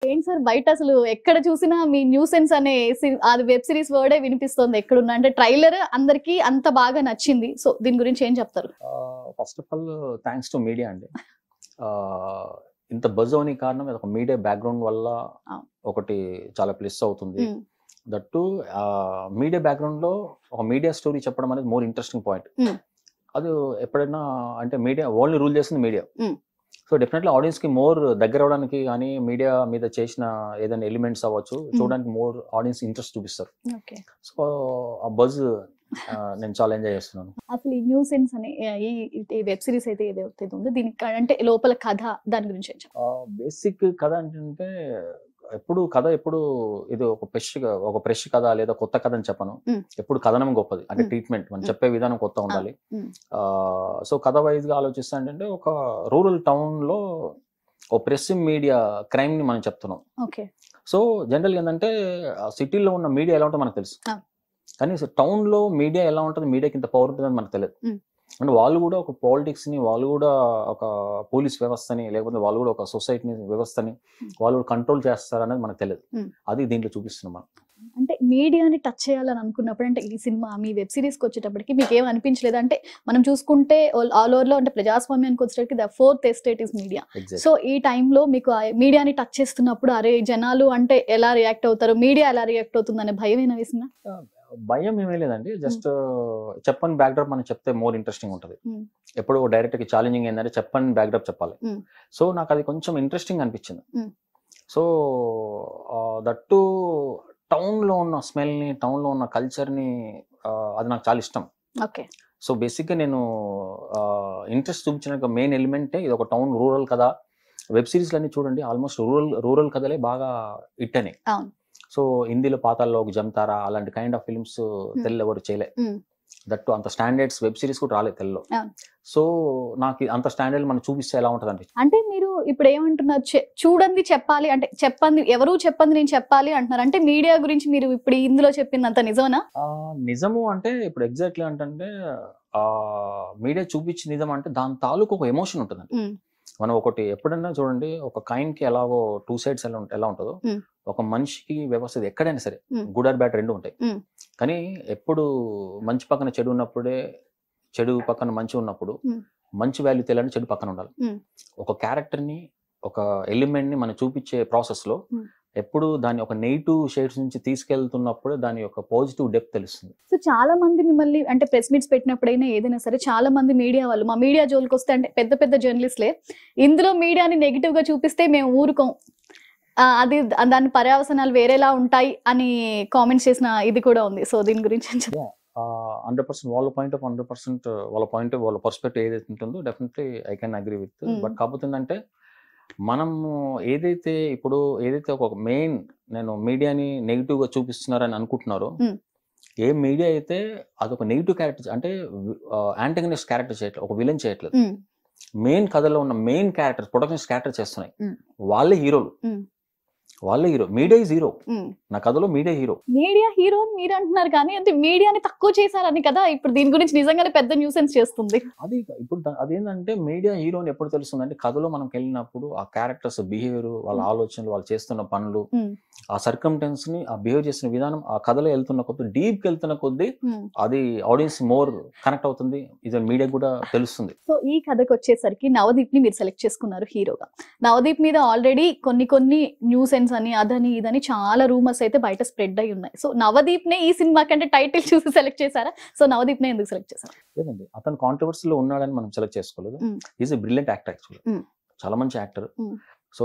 ఏంటి సార్ బయట అసలు ఎక్కడ చూసినా మీ న్యూసెన్స్ అనే సి- అది వెబ్ సిరీస్ వర్డే వినిపిస్తుంది ఎక్కడున్నా అంటే ట్రైలర్ అందరికి అంత బాగా నచ్చింది సో దీని గురించి ఏం చెప్తారు first of all thanks to media అండి ఆ, ఇంత బజ్ అవని కారణం ఇది ఒక మీడియా బ్యాక్గ్రౌండ్ వల్ల అవును. ఒకటి చాలా ప్లస్ అవుతుంది ఉమ్, దట్టు మీడియా బ్యాక్గ్రౌండ్ లో ఒక మీడియా స్టోరీ చెప్పడం అనేది మోర్ ఇంట్రెస్టింగ్ పాయింట్ Hmm. అది ఎప్పుడైనా అంటే మీడియా వరల్డ్ రూల్ చేస్తుంది media Hmm. So definitely audience కి మోర్ దగ్గర అవడానికి కానీ మీడియా మీద చేసిన ఏదైనా ఎలిమెంట్స్ అవ్వచ్చు చూడడానికి మోర్ ఆడియన్స్ ఇంట్రెస్ట్ చూపిస్తారు ఓకే సో ఆ బజ్ నేను చాలా ఎంజాయ్ చేస్తున్నాను అసలు ఈ న్యూసెన్స్ అనే ఈ ఈ వెబ్ సిరీస్ అయితే ఏదైతే ఉందో దీనికి అంటే లోపల కథ దాని గురించి ఏం చెప్తారు బేసిక్ కథ అంటే ఎప్పుడు కథ ఎప్పుడు ఇది ఒక ఫ్రెష్ ఒక ఫ్రెష్ కథ లేదా కొత్త కథ అని చెప్పను Mm. ఎప్పుడు కథనం గొప్పది అంటే Mm. ట్రీట్మెంట్ మనం Mm. చెప్పే విధానం కొత్త ఉండాలి Mm. సో కథ వైజ్ గా ఆలోచిస్తా అంటే ఒక రూరల్ టౌన్ లో ఒక ప్రెస్ మీడియా క్రైమ్ ని మనం చెప్తున్నాం ఓకే సో జనరల్ ఏంటంటే సిటీలో ఉన్న మీడియా ఎలా ఉంటుందో మనకు తెలుసు Ah. కానీ టౌన్ లో మీడియా ఎలా ఉంటుంది మీడియాకి ఇంత పవర్ ఉంటుందని మనకు తెలియదు Mm. అంటే వాళ్ళు కూడా ఒక పాలిటిక్స్ ని వాళ్ళు కూడా ఒక పోలీస్ వ్యవస్థని లేకపోతే వాళ్ళు కూడా ఒక సొసైటీని వ్యవస్థని Mm. వాళ్ళు కూడా కంట్రోల్ చేస్తారనేది మనకు తెలియదు Mm. అది దీంట్లో చూపిస్తున్నాం మనం అంటే మీడియాని టచ్ చేయాలని అనుకున్నప్పుడు అంటే ఈ సినిమా మీ వెబ్ సిరీస్కి వచ్చేటప్పటికి మీకు ఏం అనిపించలేదు అంటే మనం చూసుకుంటే ఆల్ ఓవర్ లో అంటే ప్రజాస్వామ్యానికి వచ్చేటప్పటికి the fourth estate is media exact so ఈ టైంలో మీకు ఆ మీడియాని టచ్ చేస్తున్నప్పుడు అరే జనాలు అంటే ఎలా రియాక్ట్ అవుతారు మీడియా ఎలా రియాక్ట్ అవుతుంది అనే భయం ఏమైనా వేసిందా భయం ఏమీ లేదండి జస్ట్ చెప్పని బ్యాక్డ్రాప్ మనం చెప్తే మోర్ ఇంట్రెస్టింగ్ ఉంటుంది Mm. ఎప్పుడు డైరెక్ట్ కి ఛాలెంజింగ్ ఏంటంటే చెప్పని బ్యాక్డ్రాప్ చెప్పాలి Mm. సో నాకు అది కొంచెం ఇంట్రెస్టింగ్ అనిపించింది Mm. సో దట్టు టౌన్ లో ఉన్న స్మెల్ ని టౌన్ లో ఉన్న కల్చర్ ని ఆ, అది నాకు చాలా ఇష్టం ఓకే సో బేసిక్గా నేను ఇంట్రెస్ట్ చూపించిన మెయిన్ ఎలిమెంటే ఇది ఒక టౌన్ రూరల్ కథ వెబ్ సిరీస్లు అన్ని చూడండి ఆల్మోస్ట్ రూరల్ రూరల్ కథలే బాగా హిట్ అని అవును. సో హిందీలో పాతాల్లో ఒక జంతారా అలాంటి కైండ్ ఆఫ్ ఫిల్మ్స్ తెలుగు ఎవరు చేయలే Mm. దట్టు అంత స్టాండర్డ్స్ వెబ్ సిరీస్ కూడా రాలేదు తెలుగులో అవును. సో నాకు అంత స్టాండర్డ్ మనం చూపిస్తే ఎలా ఉంటుంది అనిపించింది అంటే మీరు ఇప్పుడు ఏమంటున్నారు చె- చూడండి చెప్పాలి అంటే చెప్పండి ఎవరు చెప్పంది నేను చెప్పాలి అంటున్నారు అంటే మీడియా గురించి మీరు ఇప్పుడు ఇందులో చెప్పింది అంత నిజమనా ఆ, నిజము అంటే ఇప్పుడు ఎగ్జాక్ట్లీ అంటే ఆ మీడియా చూపించి నిజం అంటే దాని తాలూకు ఒక ఎమోషన్ ఉంటుంది ఉమ్, మనం ఒకటి ఎప్పుడైనా చూడండి ఒక కాయిన్ కి ఎలాగో టూ సైడ్స్ ఎలా ఉం- ఎలా ఉంటుందో Hmm. ఒక మనిషికి వ్యవస్థ ఇది ఎక్కడైనా సరే Hmm. గుడ్ ఆర్ బ్యాడ్ రెండు ఉంటాయి Hmm. కానీ ఎప్పుడు మంచి పక్కన చెడు ఉన్నప్పుడే చెడు పక్కన మంచి ఉన్నప్పుడు Hmm. మంచి వాల్యూ తెలియాలని చెడు పక్కన ఉండాలి Hmm. ఒక క్యారెక్టర్ ని ఒక ఎలిమెంట్ ని మనం చూపించే ప్రాసెస్ లో Hmm. ఎప్పుడు దాని ఒక నెగిటివ్ షేడ్స్ నుంచి తీసుకెళ్తున్నప్పుడు దాని యొక్క పాజిటివ్ డెప్త్ తెలుస్తుంది సో చాలా మంది మిమ్మల్ని అంటే ప్రెస్ మీట్స్ పెట్టినప్పుడైనా ఏదైనా సరే చాలా మంది మీడియా వాళ్ళు మా మీడియా జోలికి వస్తే అంటే పెద్ద పెద్ద జర్నలిస్ట్లే ఇందులో మీడియాని నెగిటివ్ గా చూపిస్తే మేము ఊరుకోం ఆ, అది దాని పర్యావసనాలు వేరేలా ఉంటాయి అని కామెంట్స్ చేసిన ఇది కూడా ఉంది సో దీని గురించి ఏం చెప్తారు? హండ్రెడ్ పర్సెంట్ వాళ్ళ పాయింట్ ఆఫ్ హండ్రెడ్ పర్సెంట్ వాళ్ళ పాయింట్ వాళ్ళ పర్స్పెక్టివ్ ఏదైతే ఉంటుందో definitely I can agree with Mm. But కాకపోతే ఏంటంటే మనము ఏదైతే ఇప్పుడు ఏదైతే ఒక మెయిన్ నేను మీడియాని నెగిటివ్ గా చూపిస్తున్నారని అనుకుంటున్నారో Mm. ఏ మీడియా అయితే అదొక నెగిటివ్ క్యారెక్టర్ అంటే యాంటగనిస్ట్ క్యారెక్టర్ చేయట్లేదు ఒక విలన్ చేయట్లేదు ఉమ్, మెయిన్ కథలో ఉన్న మెయిన్ క్యారెక్టర్ ప్రొటెక్షన్ క్యారెక్టర్ చేస్తున్నాయి Mm. వాళ్ళే హీరోలు Mm. వాళ్ళే hero media is hero um. నా కథలో మీడియా హీరో మీడియా హీరో అని మీరు అంటున్నారు కానీ అంటే మీడియాని తక్కువ చేశారని కదా ఇప్పుడు దీని గురించి నిజంగానే పెద్ద న్యూసెన్స్ చేస్తుంది అది ఇప్పుడు దా- అదేంటంటే మీడియా హీరోని ఎప్పుడు తెలుస్తుంది అంటే కథలో మనం వెళ్ళినప్పుడు ఆ క్యారెక్టర్స్ బిహేవియర్ వాళ్ళ Mm. ఆలోచనలు వాళ్ళు చేస్తున్న పనులు ఉమ్, ఆ సర్కమ్టెన్స్ ని ఆ బిహేవ్ చేసిన విధానం ఆ కథలో వెళ్తున్న కొద్ది డీప్ వెళ్తున్న కొద్దీ ఉమ్. అది ఆడియన్స్ మోర్ కనెక్ట్ అవుతుంది ఇది మీడియా కూడా తెలుస్తుంది సో ఈ కథకు వచ్చేసరికి నవదీప్ ని మీరు సెలెక్ట్ చేసుకున్నారు హీరోగా నవదీప్ మీద ఆల్రెడీ కొన్ని కొన్ని న్యూసెన్స్ అని అదని ఇదని చాలా రూమర్స్ అయితే బయట స్ప్రెడ్ అయి ఉన్నాయి సో నవదీప్ నే ఈ సినిమా కంటే టైటిల్ చూసి సెలెక్ట్ చేశారా సో నవదీప్ నే ఎందుకు సెలెక్ట్ చేశారు లేదండి అతను కాంట్రవర్సీలో ఉన్నాడని మనం సెలెక్ట్ చేసుకోలేదు Mm. Is a brilliant actor actually Mm. చాలా మంచి యాక్టర్ Mm. సో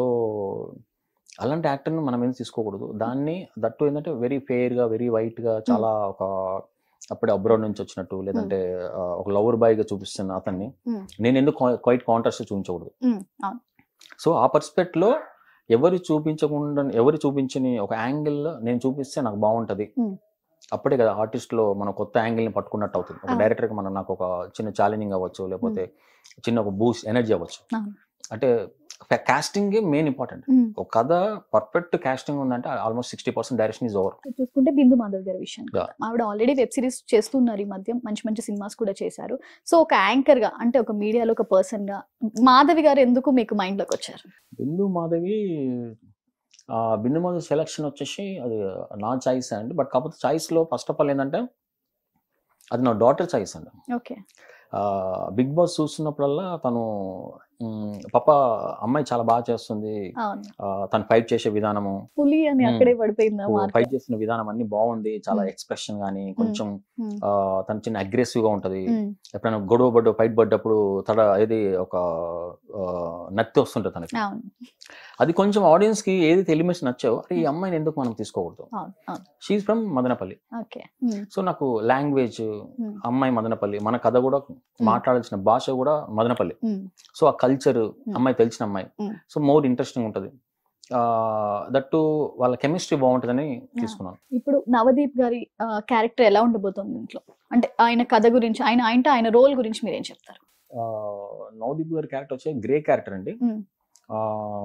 అలాంటి యాక్టర్ని మనం ఏం తీసుకోకూడదు దాన్ని దట్టు ఏంటంటే వెరీ ఫెయిర్ గా వెరీ వైట్ గా చాలా ఒక అప్పుడే అబ్రాడ్ నుంచి వచ్చినట్టు లేదంటే ఆ, ఒక లవర్ బాయ్ గా చూపిస్తున్న అతన్ని Mm. నేను ఎందుకు క్వైట్ కాంట్రాస్ట్ చూపించకూడదు ఉమ్, అవును సో ఆ పర్స్పెక్ట్ లో ఎవరు చూపించకుండా ఎవరు చూపించని ఒక యాంగిల్ నేను చూపిస్తే నాకు బాగుంటది Mm. అప్పుడే కదా ఆర్టిస్ట్ లో మనం కొత్త యాంగిల్ ని పట్టుకున్నట్టు అవుతుంది ఒక అవును. డైరెక్టర్ కి మనం నాకు ఒక చిన్న ఛాలెంజింగ్ అవ్వచ్చు లేకపోతే చిన్న ఒక బూస్ట్ ఎనర్జీ అవ్వచ్చు అవును. అంటే కాస్టింగ్ మెయిన్ ఇంపార్టెంట్ ఉమ్. ఒక కథ పర్ఫెక్ట్ కాస్టింగ్ ఉందంటే almost sixty percent direction is over చూసుకుంటే బిందు మాధవ్ గారి విషయం Yeah. ఆవిడ ఆల్రెడీ వెబ్ సిరీస్ చేస్తున్నారు ఈ మధ్య మంచి మంచి సినిమాస్ కూడా చేశారు సో ఒక యాంకర్ గా అంటే ఒక మీడియాలో ఒక పర్సన్ గా మాధవి గారు ఎందుకు మీకు మైండ్ లోకి వచ్చారు బిందు మాధవి ఆ బిందు మధు సెలక్షన్ వచ్చేసి అది నా చాయిస్ అండి బట్ కాకపోతే చాయిస్ లో ఫస్ట్ ఆఫ్ ఆల్ ఏంటంటే అది నా డాటర్ చాయిస్ అండి ఓకే బిగ్ బాస్ చూస్తున్నప్పుడల్లా తను మ్, పాప అమ్మాయి చాలా బాగా చేస్తుంది అవును ఆ, తను ఫైట్ చేసే విధానము పులి అని మ్మ్. అక్కడే పడిపోయిందా మార్క్ ఫైట్ చేసిన విధానం అన్ని బాగుంది చాలా మ్మ్. ఎక్స్ప్రెషన్ గానీ కొంచెం మ్మ్. ఆ, తను చిన్న అగ్రెసివ్ గా ఉంటది మ్మ్. ఎప్పుడైనా గొడవ పడ్డ ఫైట్ పడ్డప్పుడు తడ ఏది ఒక ఆ, నత్తి వస్తుంటది తనకి అవును అది కొంచెం ఆడియన్స్ కి ఏదైతే ఎలిమెంట్స్ నచ్చావో అరే ఈ అమ్మాయిని ఎందుకు మనం తీసుకోకూడదు అవును అవును షీఈ్ ఫ్రమ్ మదనపల్లి ఓకే మ్మ్. సో నాకు లాంగ్వేజ్ మ్మ్. అమ్మాయి మదనపల్లి మన కథ కూడా మాట్లాడాల్సిన భాష కూడా మదనపల్లి మ్మ్. సో ఆ కల్చర్ అమ్మాయి తెలిసిన అమ్మాయి Mm. సో మోర్ ఇంట్రెస్టింగ్ ఉంటుంది దట్టు వాళ్ళ కెమిస్ట్రీ బాగుంటుందని తీసుకున్నాను ఇప్పుడు నవదీప్ గారి క్యారెక్టర్ ఎలా ఉండబోతోంది ఇంట్లో అంటే ఆయన కథ గురించి ఆయన ఆయన ఆయన రోల్ గురించి మీరేం చెప్తారు ఆ, నవదీప్ గారి క్యారెక్టర్ వచ్చే గ్రే క్యారెక్టర్ అండి Mm. ఆ,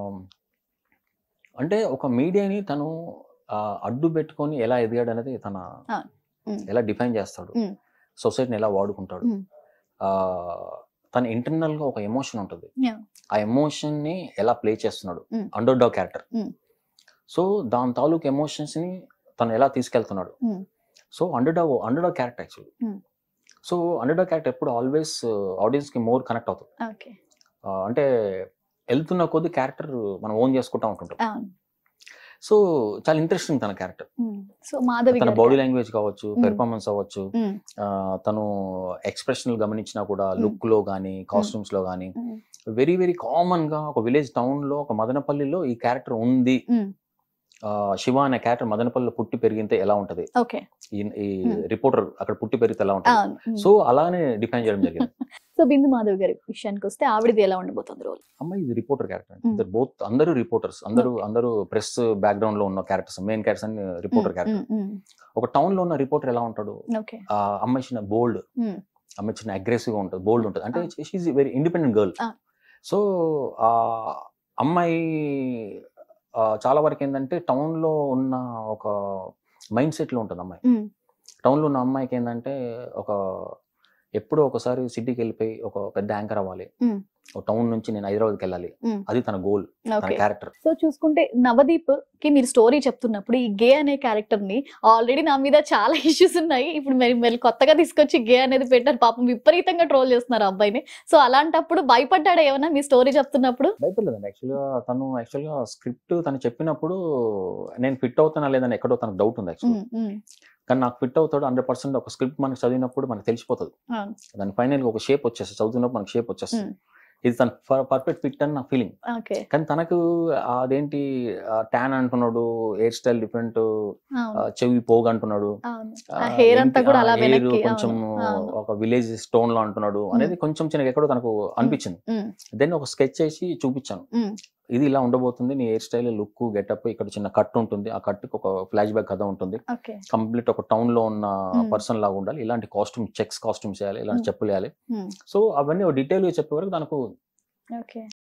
అంటే ఒక మీడియాని తను ఆ, అడ్డు పెట్టుకొని ఎలా ఎదిగాడు అనేది తన Ah. Mm. ఎలా డిఫైన్ చేస్తాడు Mm. సొసైటీని ఎలా వాడుకుంటాడు Mm. ఆ, తన ఇంటర్నల్ గా ఒక ఎమోషన్ ఉంటుంది Yeah. ఆ ఎమోషన్ ని ఎలా ప్లే చేస్తున్నాడు Mm. Underdog character Mm. సో దాని తాలూకు ఎమోషన్స్ ని తను ఎలా తీసుకెళ్తున్నాడు Mm. So underdog underdog character actually Mm. So underdog character ఎప్పుడు ఆల్వేస్ ఆడియన్స్ కి మోర్ కనెక్ట్ అవుతుంది ఓకే ఆ, అంటే వెళ్తున్న కొద్ది క్యారెక్టర్ మనం ఓన్ చేసుకుంటా ఉంటుంటాం అవును సో చాలా ఇంట్రెస్టింగ్ తన క్యారెక్టర్ సో మాధవి తన గారి బాడీ character. లాంగ్వేజ్ కావచ్చు Mm. పెర్ఫార్మెన్స్ అవ్వచ్చు మ్మ్. ఆ, తను ఎక్స్ప్రెషన్ గమనించినా కూడా Mm. లుక్ లో కానీ కాస్ట్యూమ్స్ లో కానీ మ్మ్. వెరీ వెరీ కామన్ గా ఒక విలేజ్ టౌన్ లో ఒక మదనపల్లిలో ఈ క్యారెక్టర్ ఉంది మ్మ్. ఆ, శివ అనే క్యారెక్టర్ మదనపల్లిలో పుట్టి పెరిగితే ఎలా ఉంటది ఓకే ఈ ఈ Hmm. రిపోర్టర్ అక్కడ పుట్టి పెరిగితే ఎలా ఉంటది అవును మ్మ్. సో అలానే డిఫైన్ చేయడం జరిగింది సో బిందు మాధవ్ గారి విషయానికి వస్తే ఆవిడది ఎలా ఉండబోతుంది రోల్ అమ్మాయి ఇది రిపోర్టర్ క్యారెక్టర్ Hmm. ఇద్దరు బోత్ అందరూ రిపోర్టర్స్ అందరూ అందరూ ప్రెస్ బ్యాక్గ్రౌండ్ లో ఉన్న క్యారెక్టర్స్ మెయిన్ క్యారెక్టర్స్ అన్ని రిపోర్టర్ క్యారెక్టర్ ఒక టౌన్ లో ఉన్న రిపోర్టర్ ఎలా ఉంటాడు ఓకే ఆ అమ్మాయి చిన్న బోల్డ్ Hmm. అమ్మాయి చిన్న అగ్రెసివ్ గా ఉంటుంది బోల్డ్ ఉంటుంది అంటే Ah. She's very independent girl Ah. So ఆ అమ్మాయి ఆ, చాలా వరకు ఏంటంటే టౌన్ లో ఉన్న ఒక మైండ్ సెట్ లో ఉంటుంది అమ్మాయి టౌన్ లో ఉన్న అమ్మాయికి ఏంటంటే ఒక ఎప్పుడో ఒకసారి సిటీకి వెళ్ళిపోయి ఒక పెద్ద యాంకర్ అవ్వాలి Mm. ఒక టౌన్ నుంచి నేను హైదరాబాద్కి వెళ్ళాలి Mm. అది తన గోల్ తన ఓకే క్యారెక్టర్ సో చూసుకుంటే నవదీప్ కి మీరు స్టోరీ చెప్తున్నప్పుడు ఈ గే అనే క్యారెక్టర్ ని ఆల్రెడీ నా మీద చాలా ఇష్యూస్ ఉన్నాయి ఇప్పుడు మరి మరి కొత్తగా తీసుకొచ్చి గే అనేది పెట్టారు పాపం విపరీతంగా ట్రోల్ చేస్తున్నారు ఆ అబ్బాయిని సో అలాంటప్పుడు భయపడ్డాడా ఏమన్నా మీ స్టోరీ చెప్తున్నప్పుడు భయపడలేదండి యాక్చువల్గా తను యాక్చువల్గా స్క్రిప్ట్ తను చెప్పినప్పుడు నేను ఫిట్ అవుతానా లేదని ఎక్కడో తనకు డౌట్ ఉంది యాక్చువల్లీ ఉమ్, ఉమ్, కానీ నాకు ఫిట్ అవుతాడు హండ్రెడ్ పర్సెంట్ ఒక స్క్రిప్ట్ మనకి చదివినప్పుడు మనకు తెలిసిపోతుంది అవును. దాని ఫైనల్ ఒక షేప్ వచ్చేస్తుంది చదువుతున్నప్పుడు మనకి షేప్ వచ్చేస్తుంది Mm. ఇది తన పర్ఫెక్ట్ ఫిట్ అని నా ఫీలింగ్ ఓకే కానీ తనకు అదేంటి ట్యాన్ అంటున్నాడు హెయిర్ స్టైల్ డిఫరెంట్ అవును చెవి పోగు అంటున్నాడు అవును ఆ, ఆ hair ఏంటి, అంతా కూడా ఆ, అలా hair వెనక్కి, కొంచెం అవును, అవును. ఒక విలేజ్ స్టోన్ లో అంటున్నాడు అనేది కొంచెం చిన్న ఎక్కడో తనకు అనిపించింది ఉమ్, దెన్ ఒక స్కెచ్ చేసి చూపించాను ఉమ్, ఇది ఇలా ఉండబోతుంది నీ హెయిర్ స్టైల్ లుక్ గెటప్ ఇక్కడ చిన్న కట్ ఉంటుంది ఆ కట్ ఒక ఫ్లాష్ బ్యాక్ కథ ఉంటుంది ఓకే కంప్లీట్ ఒక టౌన్ లో ఉన్న Hmm. పర్సన్ లాగా ఉండాలి ఇలాంటి కాస్ట్యూమ్ చెక్స్ కాస్ట్యూమ్స్ వేయాలి ఇలాంటి Hmm. చెప్పులు వేయాలి ఉమ్, సో అవన్నీ డీటెయిల్ గా చెప్పే వరకు దానికి ఓకే